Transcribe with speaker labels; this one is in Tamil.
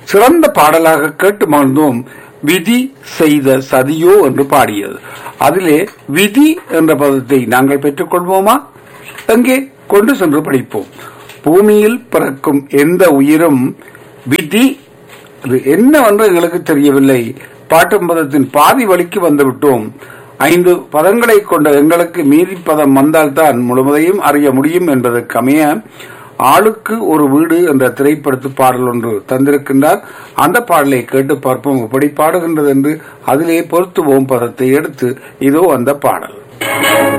Speaker 1: சிறந்த பாடலாக கேட்டு மகிழ்ந்தோம் விதி செய்த சதியோ என்று பாடியது அதிலே விதி என்ற பதத்தை நாங்கள் பெற்றுக்கொள்வோமா எங்கே கொண்டு சென்று படிப்போம் பூமியில் பிறக்கும் எந்த உயிரும் விதி அது என்னவென்று எங்களுக்கு தெரியவில்லை பாட்டும் பதத்தின் பாதி வழிக்கு வந்துவிட்டோம் ஐந்து பதங்களை கொண்ட எங்களுக்கு மீதி பதம் வந்தால்தான் முழுவதையும் அறிய முடியும் என்பதற்கு அமைய ஆளுக்கு ஒரு வீடு என்ற திரைப்படத்து பாடல் ஒன்று தந்திருக்கின்றார் அந்த பாடலை கேட்டு பார்ப்போம் எப்படி பாடுகின்றது என்று அதிலே பொருத்துவோம் பதத்தை எடுத்து இதோ அந்த பாடல்